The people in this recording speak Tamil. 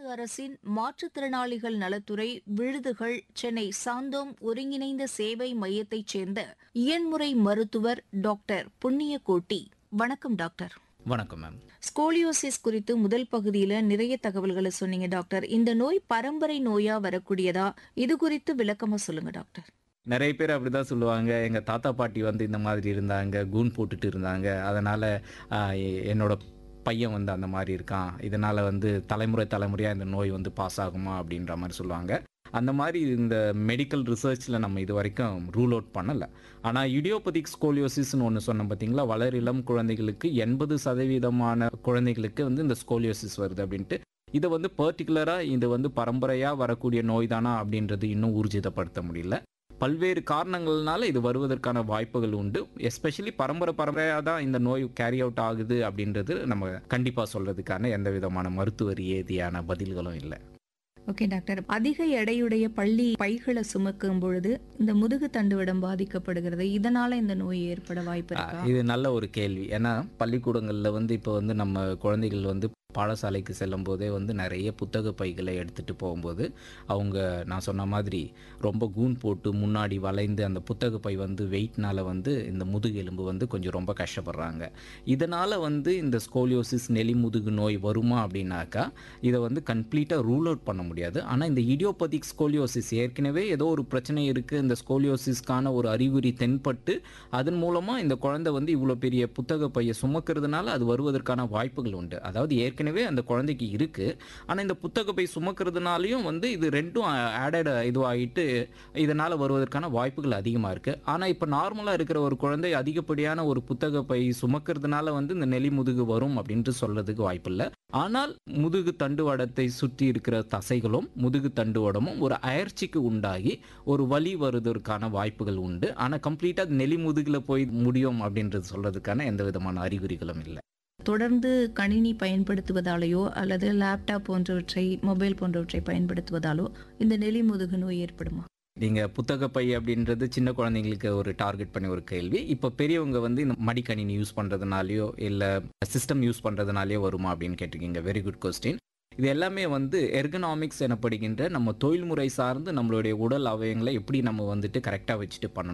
அரசின் மாற்றுத்திறனாளிகள் நலத்துறை விழுதுகள் சென்னை சாந்தோம் ஒருங்கிணைந்த சேவை மையத்தைச் சேர்ந்த இயன்முறை மருத்துவர் டாக்டர் புண்ணியகோட்டி வணக்கம் டாக்டர் வணக்கம் மேம் ஸ்கோலியோசிஸ் குறித்து முதல் பகுதியில நிறைய தகவல்களை சொன்னீங்க டாக்டர் இந்த நோய் பரம்பரை நோயா வரக்கூடியதா இது குறித்து விளக்கமா சொல்லுங்க டாக்டர் நிறைய பேர் அப்படிதான் சொல்லுவாங்க எங்க தாத்தா பாட்டி வந்து இந்த மாதிரி இருந்தாங்க கூன் போட்டுட்டு இருந்தாங்க அதனால ஆஹ், எ- என்னோட பையன் வந்து அந்த மாதிரி இருக்கான் இதனால வந்து தலைமுறை தலைமுறையா இந்த நோய் வந்து பாஸ் ஆகுமா அப்படின்ற மாதிரி சொல்லுவாங்க அந்த மாதிரி இந்த மெடிக்கல் ரிசர்ச்சில் நம்ம இது வரைக்கும் ரூல் அவுட் பண்ணலை ஆனால் இடியோபதிக் ஸ்கோலியோசிஸ்னு ஒன்று சொன்னோம் பார்த்தீங்களா வளர் இளம் குழந்தைகளுக்கு எண்பது சதவீதமான குழந்தைகளுக்கு வந்து இந்த ஸ்கோலியோசிஸ் வருது அப்படின்ட்டு இதை வந்து பர்டிகுலராக இது வந்து பரம்பரையாக வரக்கூடிய நோய் தானா அப்படின்றது இன்னும் ஊர்ஜிதப்படுத்த முடியல பல்வேறு காரணங்கள்னால இது வருவதற்கான வாய்ப்புகள் உண்டு எஸ்பெஷலி பரம்பரை பரம்பரையாக தான் இந்த நோய் கேரி அவுட் ஆகுது அப்படின்றது நம்ம கண்டிப்பாக சொல்றதுக்கான எந்த விதமான மருத்துவ ரீதியான பதில்களும் இல்லை ஓகே டாக்டர் அதிக எடையுடைய பள்ளி பைகளை சுமக்கும் பொழுது இந்த முதுகு தண்டுவடம் பாதிக்கப்படுகிறது இதனால இந்த நோய் ஏற்பட வாய்ப்பு இருக்கா இது நல்ல ஒரு கேள்வி ஏன்னா பள்ளிக்கூடங்களில் வந்து இப்போ வந்து நம்ம குழந்தைகள் வந்து பாடசாலைக்கு செல்லும் போதே வந்து நிறைய புத்தக பைகளை எடுத்துகிட்டு போகும்போது அவங்க நான் சொன்ன மாதிரி ரொம்ப கூன் போட்டு முன்னாடி வளைந்து அந்த புத்தக பை வந்து வெயிட்னால வந்து இந்த முதுகெலும்பு வந்து கொஞ்சம் ரொம்ப கஷ்டப்படுறாங்க இதனால் வந்து இந்த ஸ்கோலியோசிஸ் நெலி முதுகு நோய் வருமா அப்படின்னாக்கா இதை வந்து கம்ப்ளீட்டாக ரூல் அவுட் பண்ண முடியாது ஆனால் இந்த இடியோபதிக் ஸ்கோலியோசிஸ் ஏற்கனவே ஏதோ ஒரு பிரச்சனை இருக்குது இந்த ஸ்கோலியோசிஸ்க்கான ஒரு அறிகுறி தென்பட்டு அதன் மூலமாக இந்த குழந்தை வந்து இவ்வளோ பெரிய புத்தக பையை சுமக்கிறதுனால அது வருவதற்கான வாய்ப்புகள் உண்டு அதாவது ஏற்கனவே அந்த குழந்தைக்கு இருக்குது ஆனால் இந்த புத்தக பை சுமக்கிறதுனாலையும் வந்து இது ரெண்டும் ஆடட் இதுவாகிட்டு இதனால் வருவதற்கான வாய்ப்புகள் அதிகமாக இருக்குது ஆனால் இப்போ நார்மலாக இருக்கிற ஒரு குழந்தை அதிகப்படியான ஒரு புத்தக பை சுமக்கிறதுனால வந்து இந்த நெலி முதுகு வரும் அப்படின்ட்டு சொல்றதுக்கு வாய்ப்பில்லை ஆனால் முதுகு தண்டுவடத்தை சுற்றி இருக்கிற தசைகளும் முதுகு தண்டுவடமும் ஒரு அயற்சிக்கு உண்டாகி ஒரு வலி வருவதற்கான வாய்ப்புகள் உண்டு ஆனால் கம்ப்ளீட்டாக நெலி முதுகில் போய் முடியும் அப்படின்றது சொல்றதுக்கான எந்த விதமான அறிகுறிகளும் இல்லை தொடர்ந்து கணினி பயன்படுத்துவதாலேயோ அல்லது லேப்டாப் போன்றவற்றை மொபைல் போன்றவற்றை பயன்படுத்துவதாலோ இந்த நெலி முதுகு நோய் ஏற்படுமா நீங்க புத்தக பை அப்படின்றது சின்ன குழந்தைங்களுக்கு ஒரு டார்கெட் பண்ணி ஒரு கேள்வி இப்போ பெரியவங்க வந்து இந்த மடிக்கணினி யூஸ் பண்றதுனாலயோ இல்ல சிஸ்டம் யூஸ் பண்றதுனாலயோ வருமா அப்படின்னு கேட்டிருக்கீங்க வெரி குட் கொஸ்டின் இது எல்லாமே வந்து எர்கனாமிக்ஸ் எனப்படுகின்ற நம்ம தொழில்முறை சார்ந்து நம்மளுடைய உடல் அவயங்களை எப்படி நம்ம வந்துட்டு கரெக்டாக வச்சுட்டு பண்ணணும்